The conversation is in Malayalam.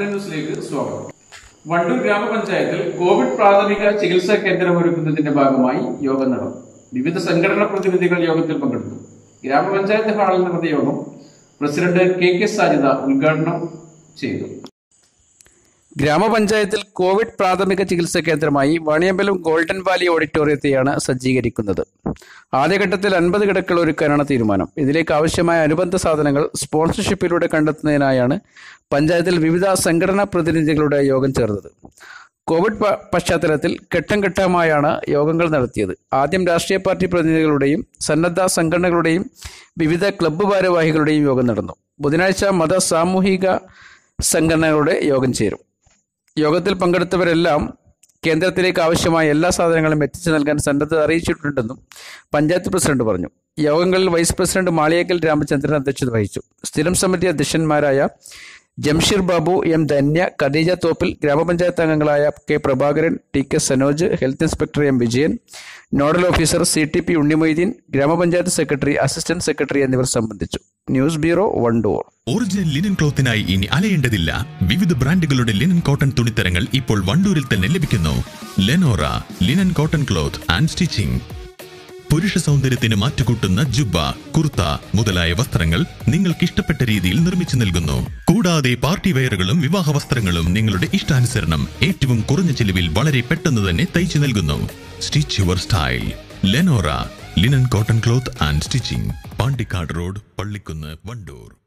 മലയാളം ന്യൂസിലേക്ക് സ്വാഗതം വണ്ടൂർ ഗ്രാമപഞ്ചായത്തിൽ കോവിഡ് പ്രാഥമിക ചികിത്സാ കേന്ദ്രം ഒരുക്കുന്നതിന്റെ ഭാഗമായി യോഗം നടന്നു വിവിധ സംഘടനാ പ്രതിനിധികൾ യോഗത്തിൽ പങ്കെടുത്തു ഗ്രാമപഞ്ചായത്ത് ഹാളിൽ നടന്ന യോഗം പ്രസിഡന്റ് കെ കെ സാജിദ ഉദ്ഘാടനം ചെയ്തു ഗ്രാമപഞ്ചായത്തിൽ കോവിഡ് പ്രാഥമിക ചികിത്സാ കേന്ദ്രമായി വാണിയമ്പലം ഗോൾഡൻ വാലി ഓഡിറ്റോറിയത്തെയാണ് സജ്ജീകരിക്കുന്നത് ആദ്യഘട്ടത്തിൽ അൻപത് കിടക്കൾ ഒരുക്കാനാണ് തീരുമാനം ഇതിലേക്ക് ആവശ്യമായ അനുബന്ധ സാധനങ്ങൾ സ്പോൺസർഷിപ്പിലൂടെ കണ്ടെത്തുന്നതിനായാണ് പഞ്ചായത്തിൽ വിവിധ സംഘടനാ പ്രതിനിധികളുടെ യോഗം ചേർന്നത് കോവിഡ് പ- പശ്ചാത്തലത്തിൽ ഘട്ടം ഘട്ടമായാണ് യോഗങ്ങൾ നടത്തിയത് ആദ്യം രാഷ്ട്രീയ പാർട്ടി പ്രതിനിധികളുടെയും സന്നദ്ധ സംഘടനകളുടെയും വിവിധ ക്ലബ്ബ് ഭാരവാഹികളുടെയും യോഗം നടന്നു ബുധനാഴ്ച മത സാമൂഹിക സംഘടനകളുടെ യോഗം ചേരും യോഗത്തിൽ പങ്കെടുത്തവരെല്ലാം കേന്ദ്രത്തിലേക്ക് ആവശ്യമായ എല്ലാ സാധനങ്ങളും എത്തിച്ചു നൽകാൻ സന്നദ്ധത അറിയിച്ചിട്ടുണ്ടെന്നും പഞ്ചായത്ത് പ്രസിഡന്റ് പറഞ്ഞു യോഗങ്ങളിൽ വൈസ് പ്രസിഡന്റ് മാളിയേക്കൽ രാമചന്ദ്രൻ അധ്യക്ഷത വഹിച്ചു സ്ഥിരം സമിതി അധ്യക്ഷന്മാരായ ജംഷീർ ബാബു എം ധന്യ ഖദീജ തോപ്പിൽ ഗ്രാമപഞ്ചായത്ത് അംഗങ്ങളായ K Prabhakaran T K Sanoj health inspector M Vijayan nodal officer C T P Unnimoideen ഗ്രാമപഞ്ചായത്ത് സെക്രട്ടറി അസിസ്റ്റന്റ് സെക്രട്ടറി എന്നിവർ സംബന്ധിച്ചു news bureau Wandoor original linen ക്ലോത്തിനായി ഇനി അലയേണ്ടതില്ല വിവിധ ബ്രാൻഡുകളുടെ ലിനൻ കോട്ടൺ തുണിത്തരങ്ങൾ ഇപ്പോൾ വണ്ടൂരിൽ തന്നെ ലഭിക്കുന്നു Lenora linen cotton cloth and stitching പുരുഷ സൗന്ദര്യത്തിന് മാറ്റുകൂട്ടുന്ന ജുബ്ബ കുർത്ത മുതലായ വസ്ത്രങ്ങൾ നിങ്ങൾക്ക് ഇഷ്ടപ്പെട്ട രീതിയിൽ നിർമ്മിച്ചു നൽകുന്നു കൂടാതെ പാർട്ടി വെയറുകളും വിവാഹ വസ്ത്രങ്ങളും നിങ്ങളുടെ ഇഷ്ടാനുസരണം ഏറ്റവും കുറഞ്ഞ ചെലവിൽ വളരെ പെട്ടെന്ന് തന്നെ തയ്ച്ചു നൽകുന്നു stitch your style Lenora linen cotton cloth and stitching Pandikkad road Pallikkunnu Wandoor